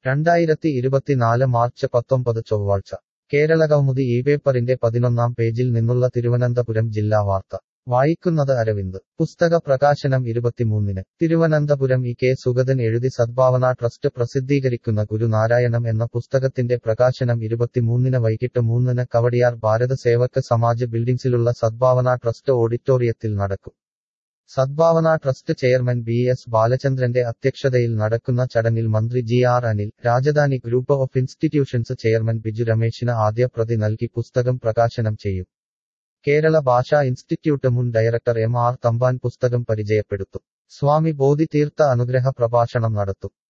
രണ്ടായിരത്തി ഇരുപത്തിനാല് മാർച്ച് പത്തൊമ്പത് ചൊവ്വാഴ്ച കേരളകൗമുദി ഈ പേപ്പറിന്റെ പതിനൊന്നാം പേജിൽ നിന്നുള്ള തിരുവനന്തപുരം ജില്ലാ വാർത്ത വായിക്കുന്നത് അരവിന്ദ് പുസ്തക പ്രകാശനം ഇരുപത്തിമൂന്നിന് തിരുവനന്തപുരം ഇ കെ സുഗതൻ എഴുതി സദ്ഭാവന ട്രസ്റ്റ് പ്രസിദ്ധീകരിക്കുന്ന ഗുരുനാരായണം എന്ന പുസ്തകത്തിന്റെ പ്രകാശനം ഇരുപത്തിമൂന്നിന് വൈകിട്ട് മൂന്നിന് കവടിയാർ ഭാരത സേവക് സമാജ് ബിൽഡിംഗ്സിലുള്ള സദ്ഭാവന ട്രസ്റ്റ് ഓഡിറ്റോറിയത്തിൽ നടക്കും Sadbhavana trust chairman B S ബാലചന്ദ്രന്റെ അധ്യക്ഷതയിൽ നടക്കുന്ന ചടങ്ങിൽ മന്ത്രി G R Anil Rajadhani group of institutions chairman Biju രമേശിന് ആദ്യ പ്രതി നൽകി പുസ്തകം പ്രകാശനം ചെയ്യും കേരള ഭാഷാ ഇൻസ്റ്റിറ്റ്യൂട്ട് മുൻ ഡയറക്ടർ എം ആർ തമ്പാൻ പുസ്തകം പരിചയപ്പെടുത്തും സ്വാമി ബോധി തീർത്ഥ അനുഗ്രഹ പ്രഭാഷണം നടത്തും